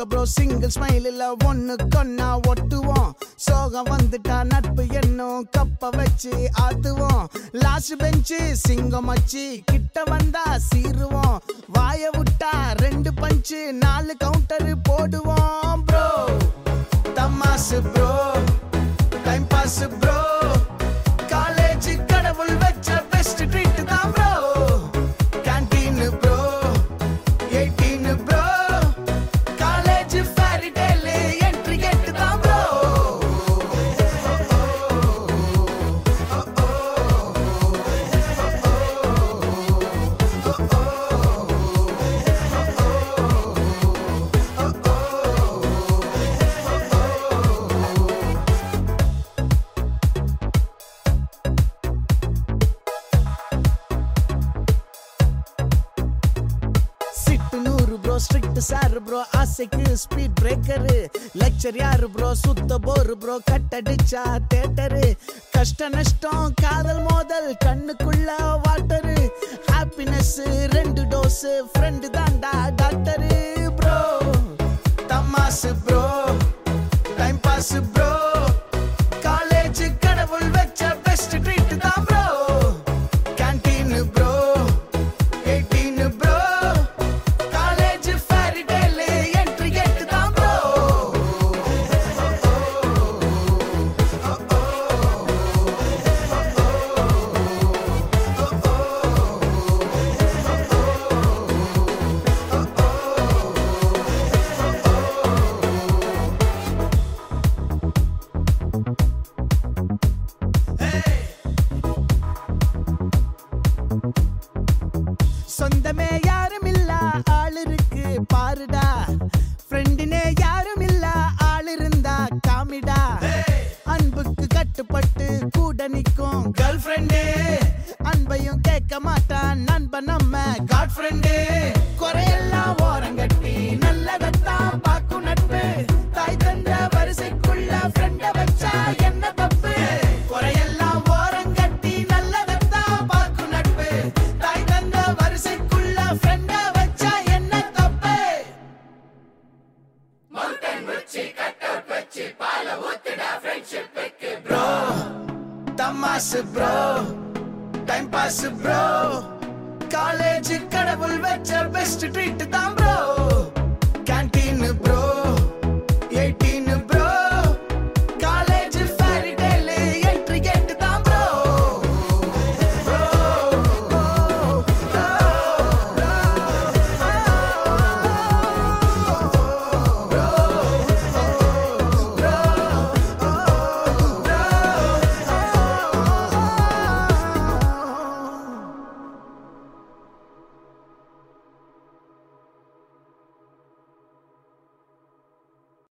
bro single smile இல்ல ஒண்ணு கொன்னா ஒட்டுவோம் சோகம் வந்துட்டா நட்பு என்னும் கப்ப வச்சு ஆத்துவோம் லாஸ்ட் பெஞ்சு சிங்கம் வச்சு கிட்ட வந்தா சீருவோம் வாய விட்டா ரெண்டு பஞ்சு நாலு கவுண்டர் போடுவோம் ப்ரோ தமாசு bro time pass bro college கடவுள் வச்ச பெஸ்ட் ட்ரீட் தான் bro canteen bro eighteen bro college fairy tale entry gate தான் ப்ரோ சிட்டு நூறு ப்ரோ ஸ்ட்ரிக்ட் சார் ப்ரோ ஆசைக்கு ஸ்பீட் பிரேக்கரு லெக்சர் யாரு ப்ரோ சுத்த போரு ப்ரோ கட்டடிச்சா தேட்டரு கஷ்ட நஷ்டம் காதல் மோதல் கண்ணுக்குள்ள வாட்டரு ஹாப்பினஸ் ரெண்டு டோஸ் ஃப்ரெண்டு தாண்டா டாக்டரு ப்ரோ தமாசு bro time pass bro college கடவுள் வச்ச பெஸ்ட் ட்ரீட் தான் bro canteen bro eighteen bro college fairy tale entry gate தான் ப்ரோ சொந்தமே யாரும் இல்ல ஆள் இருக்கு பாருடா ஃப்ரெண்டினே யாரும் இல்ல ஆள் இருந்தா காமிடா அன்புக்கு கட்டுப்பட்டு கூட நிக்கும் கேர்ள் ஃப்ரெண்டு அன்பையும் கேட்க மாட்டான் நண்பன் நம்ம காட் ஃப்ரெண்டு குறையெல்லாம் ஓரங்கட்டி நல்லதத்தான் பாக்கும் நட்பு தாய் தந்த வரிசைக்குள்ள ஃப்ரெண்ட வச்சா என்ன தப்பு குறையெல்லாம் ஓரங்கட்டி நல்லதத்தான் பாக்கும் நட்பு தாய் தந்த வரிசைக்குள்ள ஃப்ரெண்ட வச்சா என்ன தப்பு ப்ரோ தமாசு bro time pass bro college கடவுள் வச்ச பெஸ்ட் ட்ரீட் தான் ப்ரோ கேண்டீன் ப்ரோ